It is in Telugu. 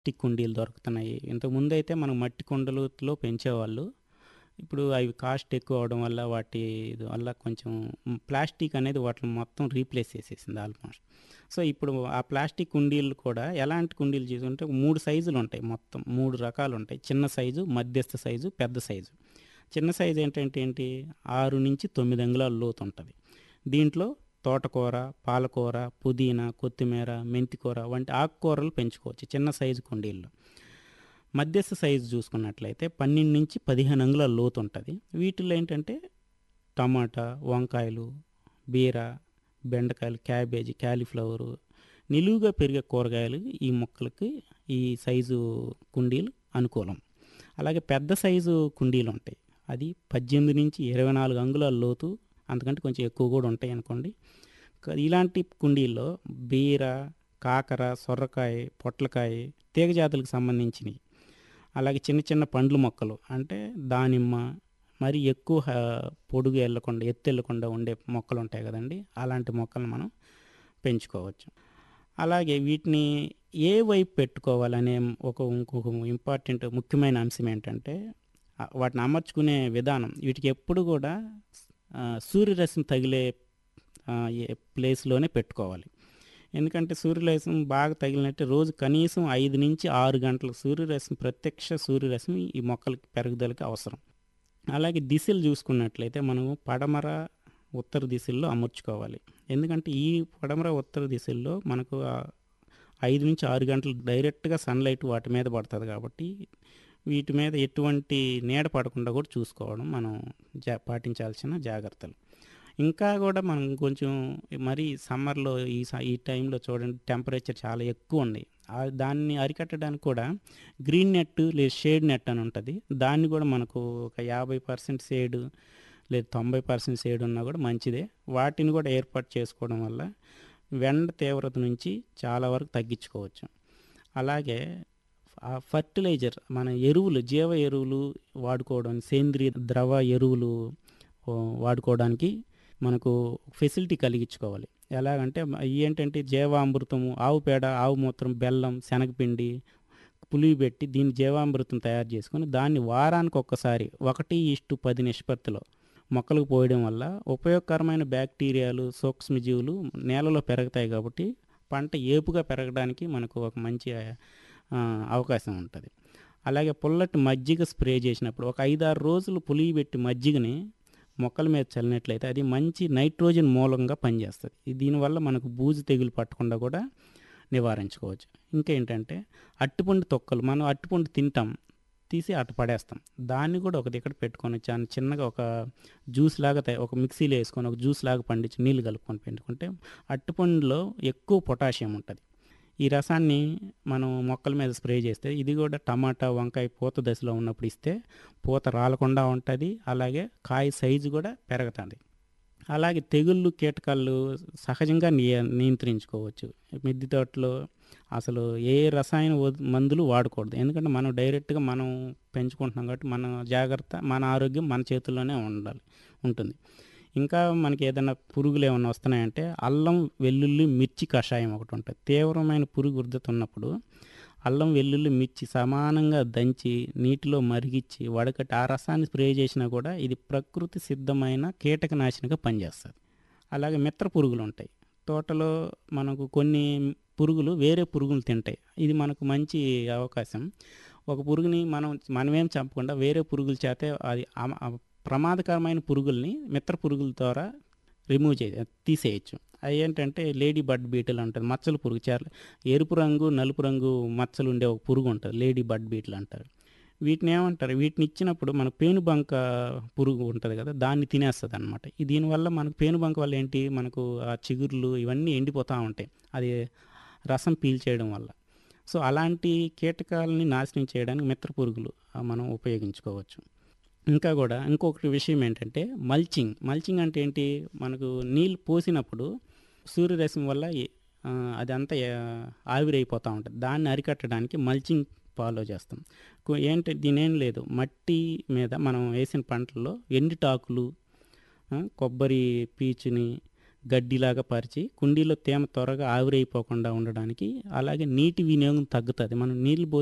ప్లాస్టిక్ కుండీలు దొరుకుతున్నాయి ఇంతకుముందు అయితే మనం మట్టి కుండలతో పెంచేవాళ్ళు ఇప్పుడు అవి కాస్ట్ ఎక్కువ అవడం వల్ల వాటి వల్ల కొంచెం ప్లాస్టిక్ అనేది వాటిని మొత్తం రీప్లేస్ చేసేసింది ఆల్మోస్ట్ సో ఇప్పుడు ఆ ప్లాస్టిక్ కుండీలు కూడా ఎలాంటి కుండీలు చేసుకుంటే మూడు సైజులు ఉంటాయి మొత్తం మూడు రకాలు ఉంటాయి చిన్న సైజు మధ్యస్థ సైజు పెద్ద సైజు చిన్న సైజు ఏంటంటే ఏంటి ఆరు నుంచి తొమ్మిది అంగుళాల లోతు ఉంటుంది దీంట్లో తోటకూర పాలకూర పుదీనా కొత్తిమీర మెంతికూర వంటి ఆకుకూరలు పెంచుకోవచ్చు చిన్న సైజు కుండీల్లో మధ్యస్థ సైజు చూసుకున్నట్లయితే పన్నెండు నుంచి పదిహేను అంగుళాల లోతు ఉంటుంది వీటిలో ఏంటంటే టమాటా వంకాయలు బీర బెండకాయలు క్యాబేజీ క్యాలీఫ్లవరు నిలువుగా పెరిగే కూరగాయలు ఈ మొక్కలకి ఈ సైజు కుండీలు అనుకూలం అలాగే పెద్ద సైజు కుండీలు ఉంటాయి అది పద్దెనిమిది నుంచి ఇరవై నాలుగు అంగుళాల లోతు అంతకంటే కొంచెం ఎక్కువ కూడా ఉంటాయి అనుకోండి క- ఇలాంటి కుండీల్లో బీర కాకర సొర్రకాయ పొట్లకాయ తీగ జాతులకు సంబంధించినవి అలాగే చిన్న చిన్న పండ్ల మొక్కలు అంటే దానిమ్మ మరి ఎక్కువ హ- పొడుగు వెళ్ళకుండా ఎత్తు వెళ్ళకుండా ఉండే మొక్కలు ఉంటాయి కదండి అలాంటి మొక్కలు మనం పెంచుకోవచ్చు అలాగే వీటిని ఏ వైపు పెట్టుకోవాలనే ఒక ఇంకొక ఇంపార్టెంట్ ముఖ్యమైన అంశం ఏంటంటే ఆ, వాటిని అమర్చుకునే విధానం వీటికి ఎప్పుడు కూడా ఆ, సూర్యరశ్మి తగిలే ఆ, ఏ ప్లేస్లోనే పెట్టుకోవాలి ఎందుకంటే సూర్యరశ్మి బాగా తగిలినట్టే రోజు కనీసం ఐదు నుంచి ఆరు గంటల సూర్యరశ్మి ప్రత్యక్ష సూర్యరశ్మి ఈ మొక్కలకి పెరుగుదలకి అవసరం అలాగే దిశలు చూసుకున్నట్లయితే మనము పడమర ఉత్తర దిశల్లో అమర్చుకోవాలి ఎందుకంటే ఈ పడమర ఉత్తర దిశల్లో మనకు ఆ ఐదు నుంచి ఆరు గంటలు డైరెక్ట్గా సన్లైట్ వాటి మీద పడుతుంది కాబట్టి వీటి మీద ఎటువంటి నీడ పడకుండా కూడా చూసుకోవడం మనం జా పాటించాల్సిన జాగ్రత్తలు ఇంకా కూడా మనం కొంచెం మరి సమ్మర్లో ఈ స- ఈ టైంలో చూడండి టెంపరేచర్ చాలా ఎక్కువ ఉంది ఆ దాన్ని అరికట్టడానికి కూడా గ్రీన్ నెట్ లేదా షేడ్ నెట్ అని ఉంటుంది దాన్ని కూడా మనకు ఒక యాభై పర్సెంట్ షేడ్ లేదా తొంభై పర్సెంట్ షేడ్ ఉన్నా కూడా మంచిదే వాటిని కూడా ఏర్పాటు చేసుకోవడం వల్ల వెండ తీవ్రత నుంచి చాలా వరకు తగ్గించుకోవచ్చు అలాగే ఆ ఫర్టిలైజర్ మన ఎరువులు జీవ ఎరువులు వాడుకోవడం సేంద్రియ ద్రవ ఎరువులు ఓ, వాడుకోవడానికి మనకు ఫెసిలిటీ కలిగించుకోవాలి ఎలాగంటే మ- ఏంటంటే జీవామృతము ఆవు పేడ ఆవు మూత్రం బెల్లం శనగపిండి పులివి పెట్టి దీన్ని జీవామృతం తయారు చేసుకొని దాన్ని వారానికి ఒక్కసారి ఒకటి ఇష్టు పది నిష్పత్తిలో మొక్కలకు పోయడం వల్ల ఉపయోగకరమైన బ్యాక్టీరియాలు సూక్ష్మజీవులు నేలలో పెరుగుతాయి కాబట్టి పంట ఏపుగా పెరగడానికి మనకు ఒక మంచి ఆ, అవకాశం ఉంటుంది అలాగే పుల్లటి మజ్జిగ స్ప్రే చేసినప్పుడు ఒక ఐదారు రోజులు పులిగి పెట్టి మజ్జిగని మొక్కల మీద చల్లినట్లయితే అది మంచి నైట్రోజన్ మూలంగా పనిచేస్తుంది ఇది దీనివల్ల మనకు బూజు తెగులు పట్టకుండా కూడా నివారించుకోవచ్చు ఇంకేంటంటే అట్టిపండు తొక్కలు మనం అట్టిపండు తింటాం తీసి అటు పడేస్తాం దాన్ని కూడా ఒక దగ్గర పెట్టుకొని చాలా చిన్నగా ఒక జ్యూస్ లాగా తయ- ఒక మిక్సీలో వేసుకొని ఒక జ్యూస్ లాగా పండించి నీళ్ళు కలుపుకొని పెట్టుకుంటే అట్టిపండులో ఎక్కువ పొటాషియం ఉంటుంది ఈ రసాన్ని మనం మొక్కల మీద స్ప్రే చేస్తే ఇది కూడా టమాటా వంకాయ పూత దశలో ఉన్నప్పుడు ఇస్తే పూత రాలకుండా ఉంటుంది అలాగే కాయ సైజు కూడా పెరుగుతుంది అలాగే తెగుళ్ళు కీటకాలు సహజంగా నియ నియంత్రించుకోవచ్చు మిద్దె తోటలో అసలు ఏ రసాయన వద్- మందులు వాడకూడదు ఎందుకంటే మనం డైరెక్ట్గా మనం పెంచుకుంటున్నాం కాబట్టి మన జాగ్రత్త మన ఆరోగ్యం మన చేతుల్లోనే ఉండాలి ఉంటుంది ఇంకా మనకి ఏదైనా పురుగులు ఏమైనా వస్తున్నాయంటే అల్లం వెల్లుల్లి మిర్చి కషాయం ఒకటి ఉంటుంది తీవ్రమైన పురుగు ఉద్ధత ఉన్నప్పుడు అల్లం వెల్లుల్లి మిర్చి సమానంగా దంచి నీటిలో మరిగించి వడకట్టి ఆ రసాన్ని స్ప్రే చేసినా కూడా ఇది ప్రకృతి సిద్ధమైన కీటకనాశినిగా పనిచేస్తుంది అలాగే మిత్ర పురుగులు ఉంటాయి తోటలో మనకు కొన్ని పురుగులు వేరే పురుగులు తింటాయి ఇది మనకు మంచి అవకాశం ఒక పురుగుని మనం మనమేం చంపకుండా వేరే పురుగుల చేతే అది అమ- అ- ప్రమాదకరమైన పురుగుల్ని మిత్ర పురుగుల ద్వారా రిమూవ్ చే తీసేయచ్చు అవి ఏంటంటే లేడీ బడ్ బీటిల్ ఉంటుంది మచ్చల పురుగు చాలా ఎరుపు రంగు నలుపు రంగు మచ్చలు ఉండే ఒక పురుగు ఉంటుంది లేడీ బడ్ బీటిల్ అంటారు వీటిని ఏమంటారు వీటిని ఇచ్చినప్పుడు మనకు పేనుబంక పురుగు ఉంటుంది కదా దాన్ని తినేస్తుంది అనమాట దీనివల్ల మనకు పేనుబంక వల్ల ఏంటి మనకు ఆ చిగుర్లు ఇవన్నీ ఎండిపోతూ ఉంటాయి అది రసం పీల్చేయడం వల్ల సో అలాంటి కీటకాలని నాశనం చేయడానికి మిత్ర పురుగులు ఆ, మనం ఉపయోగించుకోవచ్చు ఇంకా కూడా ఇంకొకటి విషయం ఏంటంటే మల్చింగ్ మల్చింగ్ అంటే ఏంటి మనకు నీళ్ళు పోసినప్పుడు సూర్యరశ్మి వల్ల ఏ- ఆ, అదంతా ఏ- ఆవిరైపోతూ ఉంటుంది దాన్ని అరికట్టడానికి మల్చింగ్ ఫాలో చేస్తాం కొ- ఏంటి దీనేం లేదు మట్టి మీద మనం వేసిన పంటల్లో ఎండిటాకులు ఆ, కొబ్బరి పీచుని గడ్డిలాగా పరిచి కుండీలో తేమ త్వరగా ఆవిరైపోకుండా ఉండడానికి అలాగే నీటి వినియోగం తగ్గుతుంది మనం నీళ్ళు